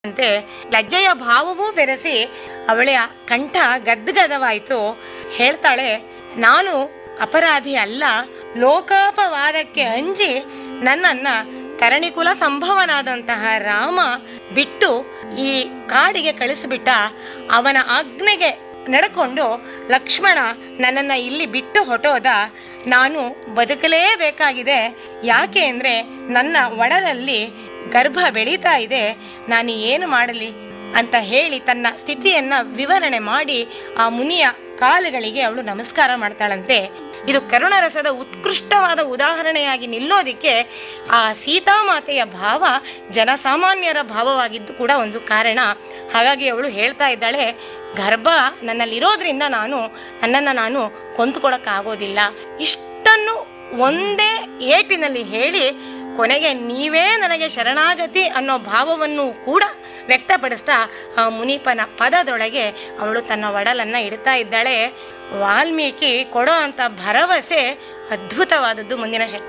ಅಂತೆ ಲಜ್ಜೆಯ ಭಾವವೂ ಬೆರೆಸಿ ಅವಳ ಕಂಠ ಗದ್ಗದವಾಯಿತು ಹೇಳ್ತಾಳೆ ನಾನು ಅಪರಾಧಿ ಅಲ್ಲ ಲೋಕಾಪವಾದಕ್ಕೆ ಅಂಜಿ ನನ್ನನ್ನ ತರಣಿಕುಲ ಸಂಭವನಾದಂತಹ ರಾಮ ಬಿಟ್ಟು ಈ ಕಾಡಿಗೆ ಕಳಿಸಿಬಿಟ್ಟ ಅವನ ಆಜ್ಞೆಗೆ ನಡ್ಕೊಂಡು ಲಕ್ಷ್ಮಣ ನನ್ನನ್ನ ಇಲ್ಲಿ ಬಿಟ್ಟು ಹೊಟ್ಟೋದ ನಾನು ಬದುಕಲೇಬೇಕಾಗಿದೆ ಯಾಕೆ ಅಂದ್ರೆ ನನ್ನ ಒಡದಲ್ಲಿ ಗರ್ಭ ಬೆಳೀತಾ ಇದೆ ನಾನು ಏನು ಮಾಡಲಿ ಅಂತ ಹೇಳಿ ತನ್ನ ಸ್ಥಿತಿಯನ್ನ ವಿವರಣೆ ಮಾಡಿ ಆ ಮುನಿಯ ಕಾಲುಗಳಿಗೆ ಅವಳು ನಮಸ್ಕಾರ ಮಾಡ್ತಾಳಂತೆ ಇದು ಕರುಣರಸದ ಉತ್ಕೃಷ್ಟವಾದ ಉದಾಹರಣೆಯಾಗಿ ನಿಲ್ಲೋದಿಕ್ಕೆ ಆ ಸೀತಾಮಾತೆಯ ಭಾವ ಜನಸಾಮಾನ್ಯರ ಭಾವವಾಗಿದ್ದು ಕೂಡ ಒಂದು ಕಾರಣ ಹಾಗಾಗಿ ಅವಳು ಹೇಳ್ತಾ ಇದ್ದಾಳೆ ಗರ್ಭ ನನ್ನಲ್ಲಿರೋದ್ರಿಂದ ನಾನು ನನ್ನನ್ನು ನಾನು ಕೊಂದುಕೊಳ್ಳಕ್ಕಾಗೋದಿಲ್ಲ ಇಷ್ಟನ್ನು ಒಂದೇ ಏಟಿನಲ್ಲಿ ಹೇಳಿ ಕೊನೆಗೆ ನೀವೇ ನನಗೆ ಶರಣಾಗತಿ ಅನ್ನೋ ಭಾವವನ್ನು ಕೂಡ ವ್ಯಕ್ತಪಡಿಸ್ತಾ ಆ ಮುನಿಪನ ಪದದೊಳಗೆ ಅವಳು ತನ್ನ ಒಡಲನ್ನ ಇಡ್ತಾ ಇದ್ದಾಳೆ ವಾಲ್ಮೀಕಿ ಕೊಡೋ ಅಂತ ಭರವಸೆ ಅದ್ಭುತವಾದದ್ದು ಮುಂದಿನ ಶಕ್